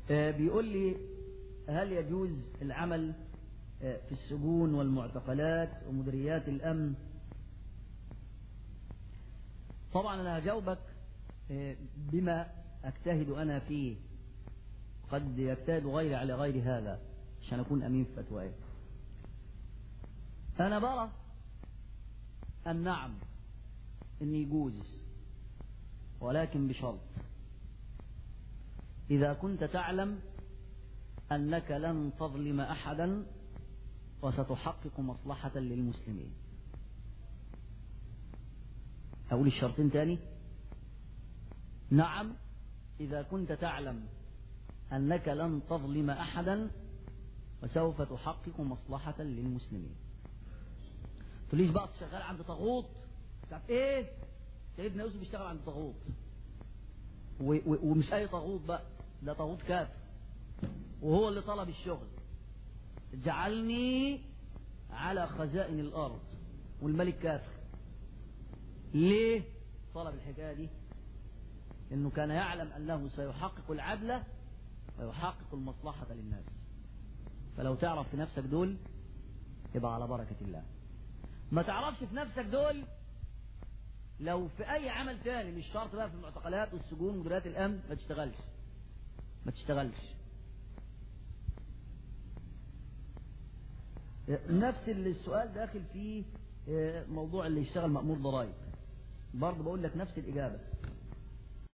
بيقول لي هل يجوز العمل في السجون والمعتقلات ومديريات الأمن طبعا أنا هجاوبك بما أجتهد أنا فيه قد يجتهد غيري على غير هذا عشان أكون أمين في فتواي أنا برى النعم إن يجوز ولكن بشرط إذا كنت تعلم أنك لن تظلم أحدا وستحقق مصلحة للمسلمين أقول الشرطين تاني نعم إذا كنت تعلم أنك لن تظلم أحدا وسوف تحقق مصلحة للمسلمين تقوليش بقى شغال عند طاغوت تعرف ايه سيدنا يوسف بيشتغل عند طاغوت ومش اي طاغوت بقى ده طاغوت كافر وهو اللي طلب الشغل اجعلني على خزائن الارض والملك كافر ليه طلب الحكايه دي انه كان يعلم انه سيحقق العدل ويحقق المصلحه للناس فلو تعرف في نفسك دول يبقى على بركه الله ما تعرفش في نفسك دول لو في اي عمل تاني مش شرط بقى في المعتقلات والسجون ومديريات الامن ما تشتغلش ما تشتغلش نفس السؤال داخل فيه موضوع اللي يشتغل مأمور ضرائب برضه بقول لك نفس الإجابة